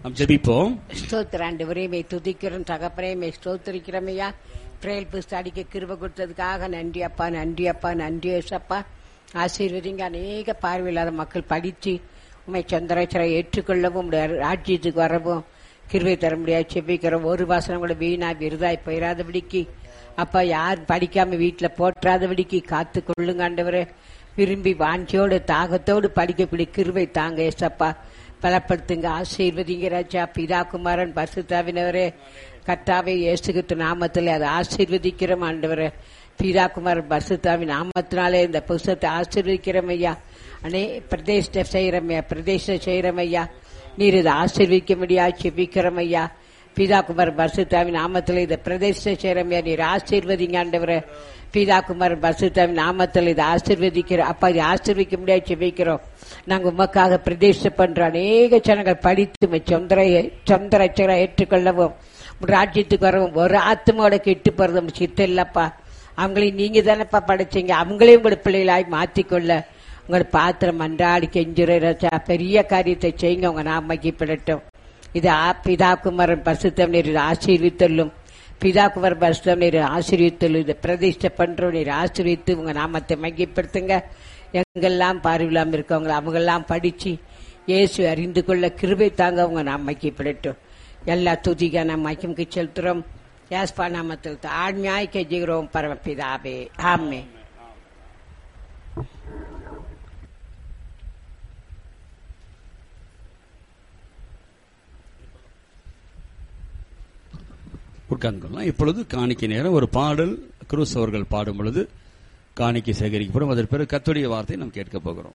நாம் ஜெபிப்போம் ஸ்தோத்திர ஆண்டவரே மே துதிக்கிறோம் தகப்பனே மே ஸ்தோத்திரிக்கிறோம் ஐயா பிரேல் புஸ்தடிக்க கிருப கொடுத்ததுக்காக நன்றி அப்பா நன்றி அப்பா நன்றி ஏசப்பா ஆசீர்வதிங்க அநேக பார்வையில்லாத மக்கள் படித்து உண்மை சந்திராச்சரை ஏற்றுக்கொள்ளவும் உம்முடைய ராஜ்யத்துக்கு வரவும் கிருபை தர முடியாது செபிக்கிறோம் ஒரு வாசனம் கூட வீணா விருதாய் போயிடாதபடிக்கு அப்பா யார் படிக்காம வீட்டுல போற்றாதபடிக்கு காத்து கொள்ளுங்க ஆண்டவரே விரும்பி வாஞ்சியோடு தாகத்தோடு படிக்கக்கூடிய கிருபை தாங்க ஏசப்பா பலப்படுத்துங்க ஆசீர்வதிங்க ராஜா பிதா குமாரன் பசுத்தாவினவரே கர்த்தாவே இயேசுகித்து நாமத்தில் அதை ஆசீர்வதிக்கிறோம் ஆண்டவரே பிதா குமாரன் பசுத்தாவின் நாமத்தினாலே இந்த புஸ்தத்தை ஆசீர்வதிக்கிறோம் ஐயா அனே பிரதேச செய்யறமையா பிரதேச செய்யறோம் ஐயா நீர் இதை ஆசீர்விக்க முடியா செபிக்கிறோம் ஐயா பிதா குமார் பரிசுத்தாவின் நாமத்தில் இதை பிரதேச செய்யறமையா நீர் ஆசீர்வதிங்க ஆண்டவரே பிதா குமார் பரிசுத்தாவின் நாமத்தில் இதை ஆசீர்வதிக்கிற அப்பா இதை ஆசீர்விக்க முடியாது செபிக்கிறோம் நாங்க உமக்காக பிரதேச பண்ற அநேக ஜனங்கள் படித்து உம்மை சொந்தர சொந்த ரட்சகரை ஏற்றுக்கொள்ளவும் உம் ராஜ்யத்துக்கு வரவும் ஒரு ஆத்மாவோட கெட்டு போறது உம் சித்தம் இல்லப்பா அவங்களையும் நீங்க தானப்பா படைச்சீங்க அவங்களையும் உங்களோட பிள்ளைகளாய் மாத்திக்கொள்ள உங்களை பாத்திரம் அன்றாடி கெஞ்சுற ராஜா பெரிய காரியத்தை செய்யுங்க உங்க நாமக்கிப்படட்டும் இது ஆ- பிதா குமாரன் பரிசுத்தம் நீர் ஆசீர்வித்தல்லும் பிதா குமார் பரிசுத்தம் நீர் ஆசீர்வித்தல்லும் இதை பிரதிஷ்டை பண்றோம் நீர் ஆசீர்வித்து உங்க நாமத்தை மையப்படுத்துங்க எங்கெல்லாம் பார்வையில்லாம இருக்கவங்க அவங்கெல்லாம் படிச்சு இயேசு அறிந்து கொள்ள கிருபை தாங்க உங்க நாம் மையப்படட்டும் எல்லா துதிக நாம் மையம்க்கு செலுத்துறோம் யாஸ்பா நாமத்தில் ஆண்மையாய் கெஞ்சுகிறோம் பரமபிதாபே ஆமே உட்கார்ந்துக்கலாம் இப்பொழுது காணிக்கை நேரம் ஒரு பாடல் குரூஸ் அவர்கள் பாடும் பொழுது காணிக்கை சேகரிக்கப்படும் அதன் பிறகு கத்துடைய வார்த்தை நாம் கேட்க போகிறோம்